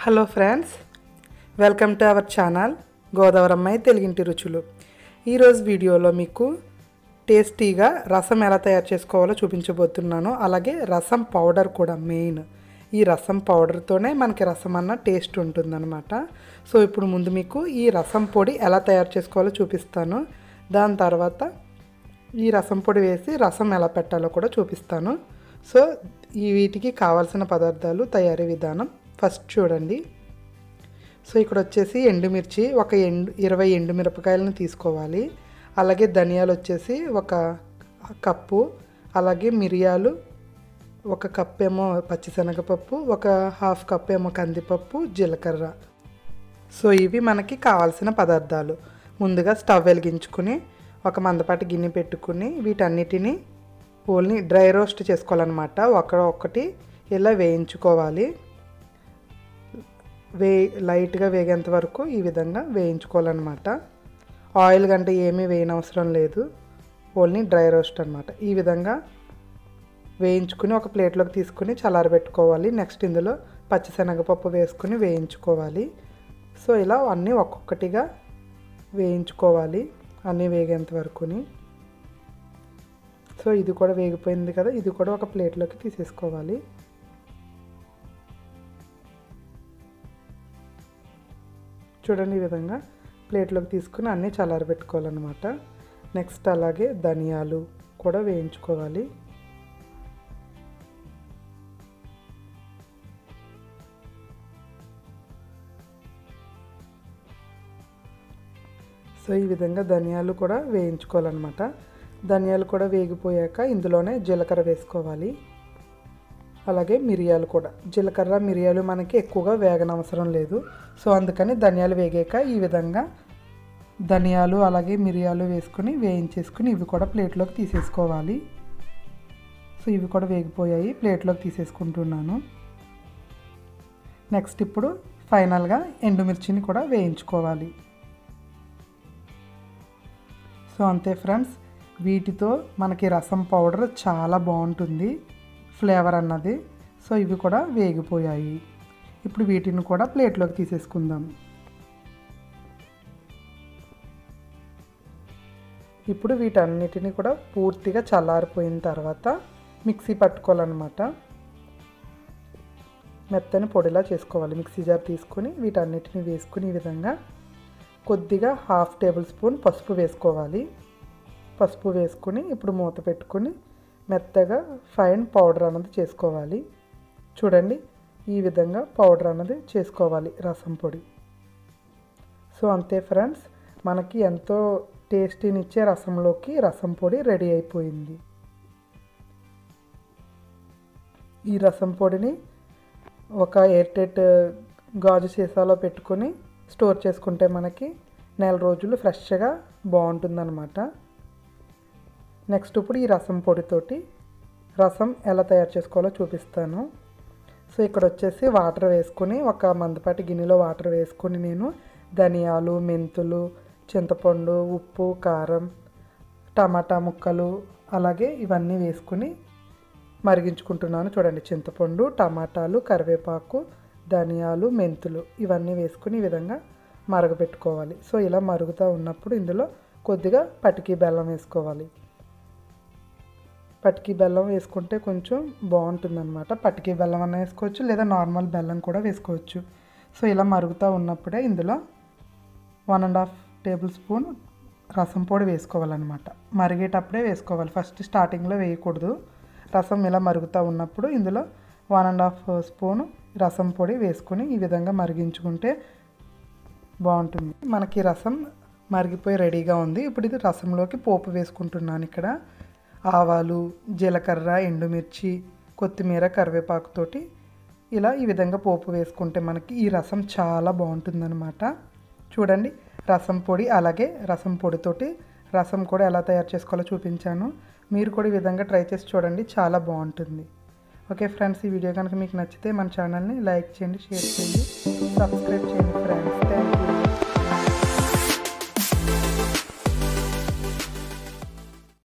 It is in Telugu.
hello friends welcome to our channel గోదావరమ్మాయి తెలుగింటి రుచులు ఈరోజు వీడియోలో మీకు టేస్టీగా రసం ఎలా తయారు చేసుకోవాలో చూపించబోతున్నాను అలాగే రసం పౌడర్ కూడా మెయిన్ ఈ రసం పౌడర్తోనే మనకి రసం అన్న టేస్ట్ ఉంటుందన్నమాట సో ఇప్పుడు ముందు మీకు ఈ రసం పొడి ఎలా తయారు చేసుకోవాలో చూపిస్తాను దాని తర్వాత ఈ రసం పొడి వేసి రసం ఎలా పెట్టాలో కూడా చూపిస్తాను సో ఈ వీటికి కావాల్సిన పదార్థాలు తయారీ విధానం ఫస్ట్ చూడండి సో ఇక్కడ వచ్చేసి ఎండుమిర్చి ఒక ఎండు ఇరవై ఎండుమిరపకాయలను తీసుకోవాలి అలాగే ధనియాలు వచ్చేసి ఒక కప్పు అలాగే మిరియాలు ఒక కప్ ఏమో పచ్చిశనగపప్పు ఒక హాఫ్ కప్ ఏమో కందిపప్పు జీలకర్ర సో ఇవి మనకి కావాల్సిన పదార్థాలు ముందుగా స్టవ్ వెలిగించుకుని ఒక మందపాటి గిన్నె పెట్టుకుని వీటన్నిటిని ఓన్లీ డ్రై రోస్ట్ చేసుకోవాలన్నమాట ఒక ఒకటి ఇలా వేయించుకోవాలి వే లైట్గా వేగేంత వరకు ఈ విధంగా వేయించుకోవాలన్నమాట ఆయిల్ గంట ఏమీ వేయనవసరం లేదు ఓన్లీ డ్రై రోస్ట్ అనమాట ఈ విధంగా వేయించుకుని ఒక ప్లేట్లోకి తీసుకుని చల్లారబెట్టుకోవాలి నెక్స్ట్ ఇందులో పచ్చిశనగపప్పు వేసుకుని వేయించుకోవాలి సో ఇలా అన్నీ ఒక్కొక్కటిగా వేయించుకోవాలి అన్నీ వేగేంత వరకుని సో ఇది కూడా వేగిపోయింది కదా ఇది కూడా ఒక ప్లేట్లోకి తీసేసుకోవాలి చూడండి ఈ విధంగా ప్లేట్లోకి తీసుకుని అన్నీ చల్లారబెట్టుకోవాలన్నమాట నెక్స్ట్ అలాగే ధనియాలు కూడా వేయించుకోవాలి సో ఈ విధంగా ధనియాలు కూడా వేయించుకోవాలన్నమాట ధనియాలు కూడా వేగిపోయాక ఇందులోనే జీలకర్ర వేసుకోవాలి అలాగే మిరియాలు కూడా జీలకర్ర మిరియాలు మనకి ఎక్కువగా వేగనవసరం లేదు సో అందుకని ధనియాలు వేగాక ఈ విధంగా ధనియాలు అలాగే మిరియాలు వేసుకుని వేయించేసుకుని ఇవి కూడా ప్లేట్లోకి తీసేసుకోవాలి సో ఇవి కూడా వేగిపోయాయి ప్లేట్లోకి తీసేసుకుంటున్నాను నెక్స్ట్ ఇప్పుడు ఫైనల్గా ఎండుమిర్చిని కూడా వేయించుకోవాలి సో అంతే ఫ్రెండ్స్ వీటితో మనకి రసం పౌడర్ చాలా బాగుంటుంది ఫ్లేవర్ అన్నది సో ఇవి కూడా వేగిపోయాయి ఇప్పుడు వీటిని కూడా ప్లేట్లోకి తీసేసుకుందాం ఇప్పుడు వీటన్నిటిని కూడా పూర్తిగా చల్లారిపోయిన తర్వాత మిక్సీ పట్టుకోవాలన్నమాట మెత్తని పొడిలా చేసుకోవాలి మిక్సీ జార్ తీసుకొని వీటన్నిటిని వేసుకుని ఈ విధంగా కొద్దిగా హాఫ్ టేబుల్ స్పూన్ పసుపు వేసుకోవాలి పసుపు వేసుకుని ఇప్పుడు మూత పెట్టుకుని మెత్తగా ఫైన్ పౌడర్ అన్నది చేసుకోవాలి చూడండి ఈ విధంగా పౌడర్ అన్నది చేసుకోవాలి రసం పొడి సో అంతే ఫ్రెండ్స్ మనకి ఎంతో టేస్టీనిచ్చే రసంలోకి రసం పొడి రెడీ అయిపోయింది ఈ రసం పొడిని ఒక ఎయిర్టెట్ గాజు సీసాలో పెట్టుకొని స్టోర్ చేసుకుంటే మనకి నెల రోజులు ఫ్రెష్గా బాగుంటుందన్నమాట నెక్స్ట్ ఇప్పుడు ఈ రసం పొడితోటి రసం ఎలా తయారు చేసుకోవాలో చూపిస్తాను సో ఇక్కడ వచ్చేసి వాటర్ వేసుకొని ఒక మందపాటి గిన్నెలో వాటర్ వేసుకొని నేను ధనియాలు మెంతులు చింతపండు ఉప్పు కారం టమాటా ముక్కలు అలాగే ఇవన్నీ వేసుకుని మరిగించుకుంటున్నాను చూడండి చింతపండు టమాటాలు కరివేపాకు ధనియాలు మెంతులు ఇవన్నీ వేసుకుని ఈ విధంగా మరగపెట్టుకోవాలి సో ఇలా మరుగుతూ ఉన్నప్పుడు ఇందులో కొద్దిగా పటికి బెల్లం వేసుకోవాలి పటికి బెల్లం వేసుకుంటే కొంచెం బాగుంటుందన్నమాట పటికి బెల్లం అన్న వేసుకోవచ్చు లేదా నార్మల్ బెల్లం కూడా వేసుకోవచ్చు సో ఇలా మరుగుతూ ఉన్నప్పుడే ఇందులో one and half tablespoon రసం పొడి వేసుకోవాలన్నమాట మరిగేటప్పుడే వేసుకోవాలి ఫస్ట్ స్టార్టింగ్లో వేయకూడదు రసం ఇలా మరుగుతూ ఉన్నప్పుడు ఇందులో వన్ అండ్ హాఫ్ స్పూను రసం పొడి వేసుకొని ఈ విధంగా మరిగించుకుంటే బాగుంటుంది మనకి రసం మరిగిపోయి రెడీగా ఉంది ఇప్పుడు ఇది రసంలోకి పోపు వేసుకుంటున్నాను ఇక్కడ ఆవాలు జీలకర్ర ఎండుమిర్చి కొత్తిమీర కరివేపాకుతోటి ఇలా ఈ విధంగా పోపు వేసుకుంటే మనకి ఈ రసం చాలా బాగుంటుందన్నమాట చూడండి రసం పొడి అలాగే రసం పొడితోటి రసం కూడా ఎలా తయారు చేసుకోవాలో చూపించాను మీరు కూడా ఈ విధంగా ట్రై చేసి చూడండి చాలా బాగుంటుంది ఓకే ఫ్రెండ్స్ ఈ వీడియో కనుక మీకు నచ్చితే మన ఛానల్ని లైక్ చేయండి షేర్ చేయండి సబ్స్క్రైబ్ చేయండి ఫ్రెండ్స్